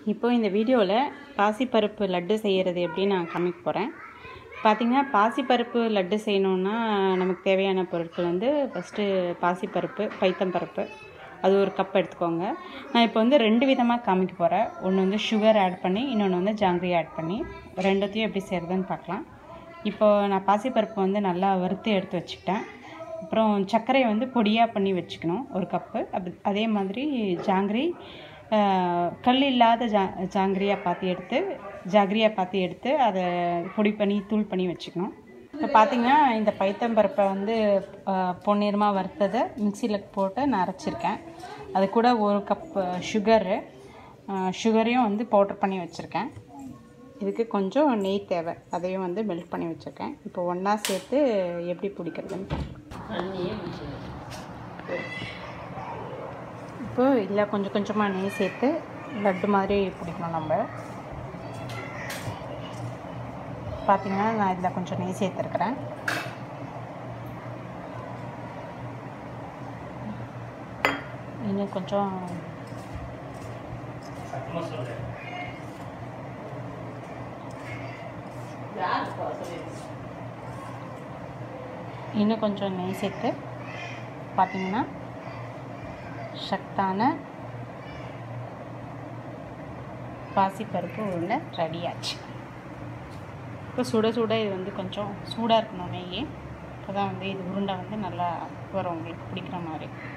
இப்போ இந்த வீடியோவில் பாசிப்பருப்பு லட்டு செய்கிறது எப்படி நான் காமிக்க போகிறேன் பார்த்திங்கன்னா பாசிப்பருப்பு லட்டு செய்யணுன்னா நமக்கு தேவையான பொருட்கள் வந்து ஃபஸ்ட்டு பாசிப்பருப்பு பைத்தம்பருப்பு அது ஒரு கப் எடுத்துக்கோங்க நான் இப்போ வந்து ரெண்டு விதமாக காமிக்க போகிறேன் ஒன்று வந்து சுகர் ஆட் பண்ணி இன்னொன்று வந்து ஜாங்கிரி ஆட் பண்ணி ரெண்டுத்தையும் எப்படி செய்கிறதுன்னு பார்க்கலாம் இப்போ நான் பாசிப்பருப்பு வந்து நல்லா வறுத்து எடுத்து வச்சுக்கிட்டேன் அப்புறம் சர்க்கரையை வந்து பொடியாக பண்ணி வச்சுக்கணும் ஒரு கப்பு அப்படி அதே மாதிரி ஜாங்கிரி ஆஹ், கல் இல்லாத ஜா ஜாங்கிரியாக பார்த்து எடுத்து ஜாங்கிரியாக பார்த்து எடுத்து அதை பொடி பண்ணி தூள் பண்ணி வச்சுக்கணும் இப்போ பார்த்தீங்கன்னா இந்த பைத்தம்பருப்பை வந்து ஆஹ், பொன்னிறமாக வறுத்ததை மிக்சியில் போட்டு நான் அரைச்சிருக்கேன் அது கூட ஒரு கப் சுகரு சுகரையும் வந்து பவுடர் பண்ணி வச்சுருக்கேன் இதுக்கு கொஞ்சம் நெய் தேவை அதையும் வந்து மெல்ட் பண்ணி வச்சுருக்கேன் இப்போ ஒன்றா சேர்த்து எப்படி பிடிக்கிறதுன்னு பார்க்கலாம். இப்போ இதில் கொஞ்சம் கொஞ்சமாக நெய் சேர்த்து லட்டு மாதிரி பிடிக்கணும் நம்ம பார்த்தீங்கன்னா நான் இதில் கொஞ்சம் நெய் சேர்த்துருக்குறேன் இன்னும் கொஞ்சம் இன்னும் கொஞ்சம் நெய் சேர்த்து பார்த்தீங்கன்னா சத்தான பாசிப்பருப்பு உருண்டை ரெடி ஆச்சு இப்போ சுட சுட இது வந்து கொஞ்சம் சூடாக இருக்கணும் நெய் அப்போ தான் வந்து இது உருண்டை வந்து நல்லா வரும் உங்களுக்கு பிடிக்கிற மாதிரி